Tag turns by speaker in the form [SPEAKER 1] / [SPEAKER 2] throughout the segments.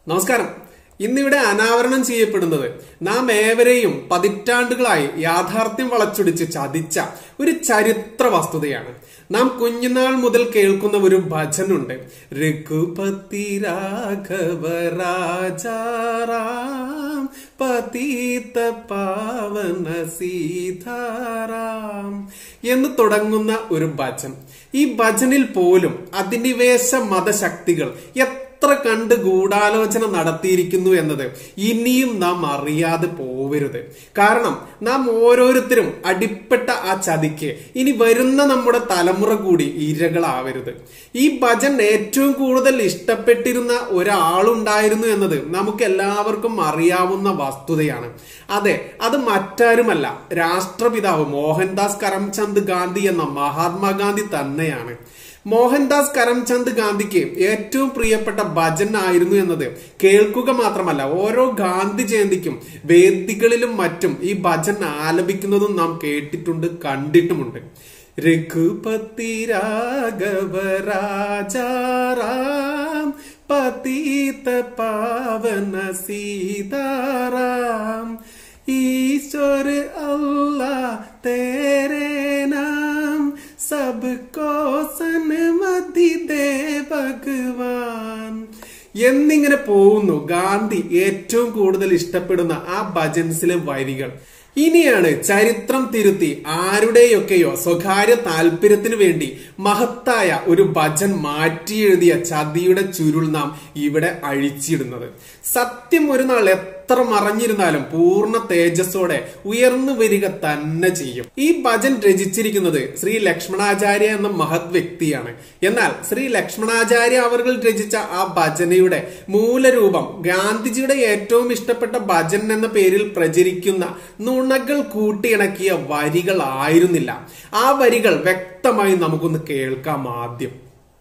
[SPEAKER 1] നമസ്കാരം ഇന്നിവിടെ അനാവരണം ചെയ്യപ്പെടുന്നത് നാം ഏവരെയും പതിറ്റാണ്ടുകളായി യാഥാർത്ഥ്യം വളച്ചൊടിച്ച് ചതിച്ച ഒരു ചരിത്ര വസ്തുതയാണ് നാം കുഞ്ഞുനാൾ മുതൽ കേൾക്കുന്ന ഒരു ഭജനുണ്ട് രഘുപതി രാഘവ രാജാറാം പതീത പാവന സീതാറാം എന്ന് തുടങ്ങുന്ന ഒരു ഭജൻ ഈ ഭജനിൽ പോലും അധിനിവേശ മതശക്തികൾ എത്ര കണ്ട് ഗൂഢാലോചന നടത്തിയിരിക്കുന്നു എന്നത് ഇനിയും നാം അറിയാതെ പോവരുത് കാരണം നാം ഓരോരുത്തരും അടിപ്പെട്ട ആ ചതിക്ക് ഇനി വരുന്ന നമ്മുടെ തലമുറ കൂടി ഇരകളാവരുത് ഈ ഭജൻ ഏറ്റവും കൂടുതൽ ഇഷ്ടപ്പെട്ടിരുന്ന ഒരാളുണ്ടായിരുന്നു എന്നത് നമുക്ക് എല്ലാവർക്കും അറിയാവുന്ന വസ്തുതയാണ് അതെ അത് മറ്റാരുമല്ല രാഷ്ട്രപിതാവ് മോഹൻദാസ് കരംചന്ദ് ഗാന്ധി എന്ന മഹാത്മാഗാന്ധി തന്നെയാണ് മോഹൻദാസ് കരംചന്ദ് ഗാന്ധിക്ക് ഏറ്റവും പ്രിയപ്പെട്ട ഭജൻ ആയിരുന്നു എന്നത് കേൾക്കുക മാത്രമല്ല ഓരോ ഗാന്ധി ജയന്തിക്കും വേദികളിലും മറ്റും ഈ ഭജൻ ആലപിക്കുന്നതും നാം കേട്ടിട്ടുണ്ട് കണ്ടിട്ടുമുണ്ട് രഘുപതി രാഘവ രാജാറാം പതീത പാവന സീതാറാം ഈശ്വര അല്ലാ തേരെ നാം സബ്കോ സന്മതി ദേ ഭഗവാൻ എന്നിങ്ങനെ പോകുന്നു ഗാന്ധി ഏറ്റവും കൂടുതൽ ഇഷ്ടപ്പെടുന്ന ആ ഭജൻസിലെ വരികൾ ഇനിയാണ് ചരിത്രം തിരുത്തി ആരുടെയൊക്കെയോ സ്വകാര്യ താല്പര്യത്തിനു വേണ്ടി മഹത്തായ ഒരു ഭജൻ മാറ്റിയെഴുതിയ ചതിയുടെ ചുരുൾ നാം ഇവിടെ അഴിച്ചിടുന്നത് സത്യം ഒരു നാൾ എത്ര മറഞ്ഞിരുന്നാലും പൂർണ്ണ തേജസ്സോടെ ഉയർന്നു വരിക തന്നെ ചെയ്യും ഈ ഭജൻ രചിച്ചിരിക്കുന്നത് ശ്രീ ലക്ഷ്മണാചാര്യ എന്ന മഹത് വ്യക്തിയാണ് എന്നാൽ ശ്രീ ലക്ഷ്മണാചാര്യ അവർ രചിച്ച ആ ഭജനയുടെ മൂലരൂപം ഗാന്ധിജിയുടെ ഏറ്റവും ഇഷ്ടപ്പെട്ട ഭജൻ എന്ന പേരിൽ പ്രചരിക്കുന്ന നുണകൾ കൂട്ടിയിണക്കിയ വരികളായിരുന്നില്ല ആ വരികൾ വ്യക്തമായി നമുക്കൊന്ന് കേൾക്കാം ആദ്യം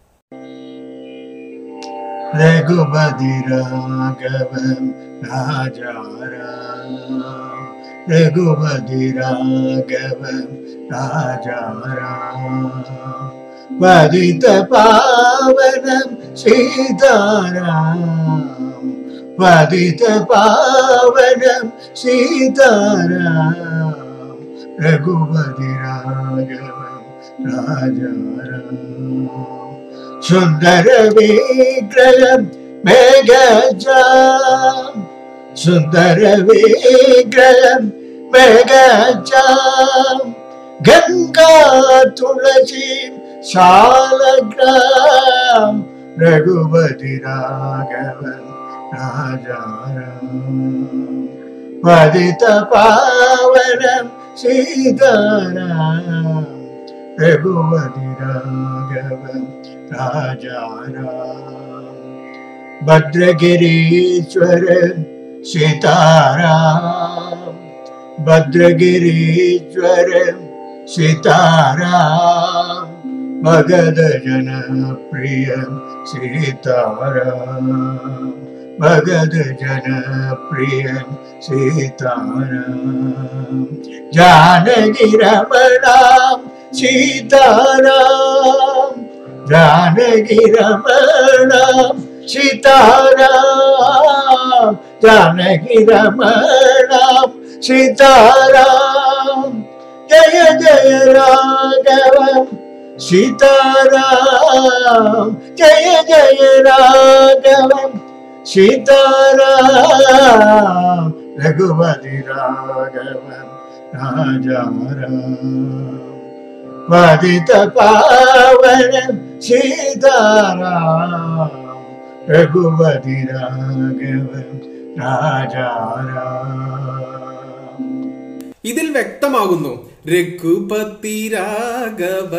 [SPEAKER 2] രഘുപതി രാഘവം രാജാരാം രഘുപതി രാഘവം രാജാരാം പതിത പാവനം സീതാരാം പതിത പാവനം സീതാരാം രഘുപതി രാഘവം രാജാരാം സുന്ദര വിഗ്രഹം മേഘജാം സുന്ദര വിഗ്രഹം മേഘജാം ഗംഗാ തുളസി ശാലഗ്രാം രഘുപതി രാഘവൻ രാജാരാം പതിത പാവനം സീതാരാം രഘുപതി രാഘവൻ രാജാരാം ഭദ്രഗിരീശ്വരൻ സീതാരാം ഭദ്രഗിരീശ്വരൻ സീതാരാം ഭഗത ജനപ്രിയം സീതാരാം ഭഗത ജനപ്രിയം സീതാരാം ജാനകി രമണാം സീതാരാം ജാനകി രമണാം സീതാരാം ജാനകി രമണാം സീതാരാം ജയ ജയ രാഘവം സീതാരാം ജയ ജയ രാഘവം സീതാരാം രഘുപതി രാഘവം രാജാരാം പതിത പാവനം സീതാരാം രഘുപതി രാഘവൻ രാജാരാം
[SPEAKER 1] ഇതിൽ വ്യക്തമാകുന്നു രഘുപതി രാഘവ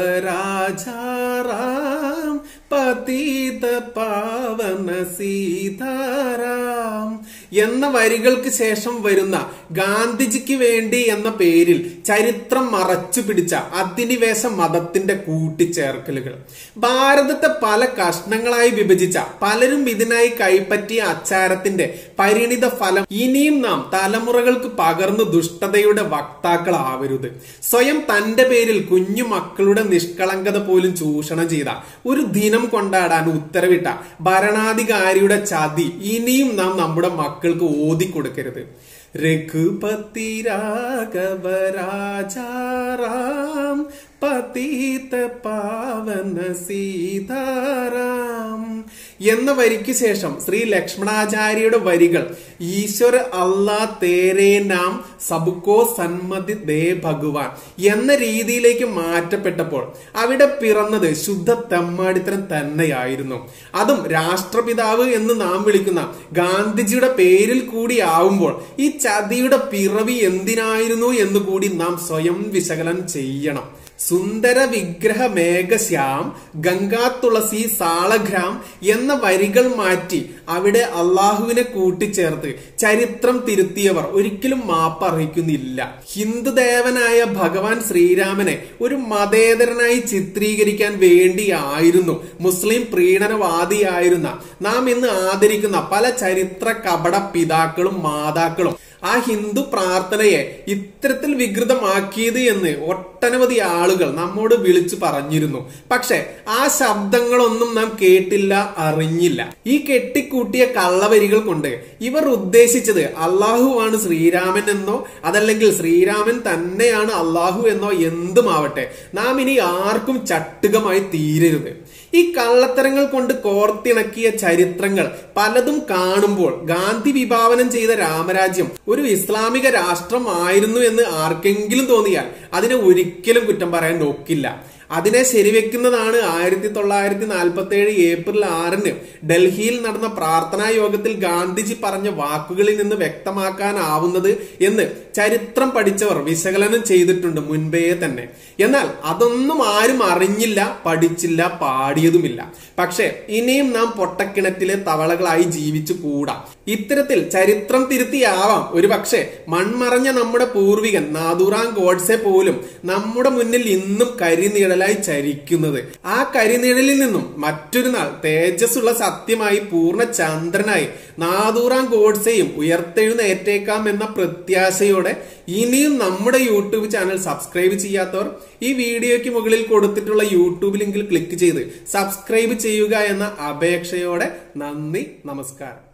[SPEAKER 1] രാജാറാം പതീത പാവന സീതാറാം എന്ന വരികൾക്ക് ശേഷം വരുന്ന ഗാന്ധിജിക്ക് വേണ്ടി എന്ന പേരിൽ ചരിത്രം മറച്ചു പിടിച്ച അധിനിവേശ മതത്തിന്റെ കൂട്ടിച്ചേർക്കലുകൾ ഭാരതത്തെ പല കഷ്ണങ്ങളായി വിഭജിച്ച പലരും ഇതിനായി കൈപ്പറ്റിയ അച്ചാരത്തിന്റെ പരിണിത ഫലം ഇനിയും നാം തലമുറകൾക്ക് പകർന്നു ദുഷ്ടതയുടെ വക്താക്കളാവരുത് സ്വയം തന്റെ പേരിൽ കുഞ്ഞു മക്കളുടെ നിഷ്കളങ്കത പോലും ചൂഷണം ചെയ്ത ഒരു ദിനം കൊണ്ടാടാൻ ഉത്തരവിട്ട ഭരണാധികാരിയുടെ ചതി ഇനിയും നാം നമ്മുടെ മക്കൾക്ക് ഓതിക്കൊടുക്കരുത് രഘുപതി രാഘവ രാജാറാം പതീത പാവന സീതാറാം എന്ന വരിക്ക് ശേഷം ശ്രീ ലക്ഷ്മണാചാര്യയുടെ വരികൾ ഈശ്വര അല്ലാ തേരേ നാം സബുക്കോ സന്മതി ദേ ഭഗവാൻ എന്ന രീതിയിലേക്ക് മാറ്റപ്പെട്ടപ്പോൾ അവിടെ പിറന്നത് ശുദ്ധ തെമ്മാടിത്തരം തന്നെയായിരുന്നു അതും രാഷ്ട്രപിതാവ് എന്ന് നാം വിളിക്കുന്ന ഗാന്ധിജിയുടെ പേരിൽ കൂടി ആവുമ്പോൾ ഈ ചതിയുടെ പിറവി എന്തിനായിരുന്നു എന്ന് കൂടി നാം സ്വയം വിശകലനം ചെയ്യണം സുന്ദര വിഗ്രഹ മേഘശ്യാം ഗംഗാ തുളസി സാളഗ്രാം എന്ന വരികൾ മാറ്റി അവിടെ അള്ളാഹുവിനെ കൂട്ടിച്ചേർത്ത് ചരിത്രം തിരുത്തിയവർ ഒരിക്കലും മാപ്പ് അർഹിക്കുന്നില്ല ഹിന്ദുദേവനായ ഭഗവാൻ ശ്രീരാമനെ ഒരു മതേതരനായി ചിത്രീകരിക്കാൻ വേണ്ടിയായിരുന്നു മുസ്ലിം പ്രീണനവാദിയായിരുന്ന നാം ഇന്ന് ആദരിക്കുന്ന പല ചരിത്ര കപട പിതാക്കളും മാതാക്കളും ആ ഹിന്ദു പ്രാർത്ഥനയെ ഇത്തരത്തിൽ വികൃതമാക്കിയത് എന്ന് ഒട്ടനവധി ആളുകൾ നമ്മോട് വിളിച്ചു പറഞ്ഞിരുന്നു പക്ഷെ ആ ശബ്ദങ്ങളൊന്നും നാം കേട്ടില്ല അറിഞ്ഞില്ല ഈ കെട്ടിക്കൂട്ടിയ കള്ളവരികൾ കൊണ്ട് ഇവർ ഉദ്ദേശിച്ചത് അള്ളാഹുവാണ് ശ്രീരാമൻ എന്നോ അതല്ലെങ്കിൽ ശ്രീരാമൻ തന്നെയാണ് അള്ളാഹു എന്നോ എന്തുമാവട്ടെ നാം ഇനി ആർക്കും ചട്ടുകമായി തീരരുത് ഈ കള്ളത്തരങ്ങൾ കൊണ്ട് കോർത്തിണക്കിയ ചരിത്രങ്ങൾ പലതും കാണുമ്പോൾ ഗാന്ധി വിഭാവനം ചെയ്ത രാമരാജ്യം ഒരു ഇസ്ലാമിക രാഷ്ട്രമായിരുന്നു എന്ന് ആർക്കെങ്കിലും തോന്നിയാൽ അതിനെ ഒരിക്കലും കുറ്റം പറയാൻ നോക്കില്ല അതിനെ ശരിവെക്കുന്നതാണ് ആയിരത്തി തൊള്ളായിരത്തി നാൽപ്പത്തി ഏഴ് ഏപ്രിൽ ആറിന് ഡൽഹിയിൽ നടന്ന പ്രാർത്ഥനാ യോഗത്തിൽ ഗാന്ധിജി പറഞ്ഞ വാക്കുകളിൽ നിന്ന് വ്യക്തമാക്കാനാവുന്നത് എന്ന് ചരിത്രം പഠിച്ചവർ വിശകലനം ചെയ്തിട്ടുണ്ട് മുൻപേ തന്നെ എന്നാൽ അതൊന്നും ആരും അറിഞ്ഞില്ല പഠിച്ചില്ല പാടിയതുമില്ല പക്ഷേ ഇനിയും നാം പൊട്ടക്കിണറ്റിലെ തവളകളായി ജീവിച്ചു കൂടാ ഇത്തരത്തിൽ ചരിത്രം തിരുത്തിയാവാം ഒരു പക്ഷേ മൺമറഞ്ഞ നമ്മുടെ പൂർവികൻ നാദുറാം ഗോഡ്സെ പോലും നമ്മുടെ മുന്നിൽ ഇന്നും കരിനിഴലായി ചരിക്കുന്നത് ആ കരിനിഴലിൽ നിന്നും മറ്റൊരു നാൾ തേജസ്സുള്ള സത്യമായി പൂർണ്ണ ചന്ദ്രനായി നാദൂറാം ഗോഡ്സെയും ഉയർത്തെഴുന്നേറ്റേക്കാം എന്ന പ്രത്യാശയോടെ ഇനിയും നമ്മുടെ യൂട്യൂബ് ചാനൽ സബ്സ്ക്രൈബ് ചെയ്യാത്തവർ ഈ വീഡിയോയ്ക്ക് മുകളിൽ കൊടുത്തിട്ടുള്ള യൂട്യൂബ് ലിങ്കിൽ ക്ലിക്ക് ചെയ്ത് സബ്സ്ക്രൈബ് ചെയ്യുക എന്ന അപേക്ഷയോടെ നന്ദി നമസ്കാരം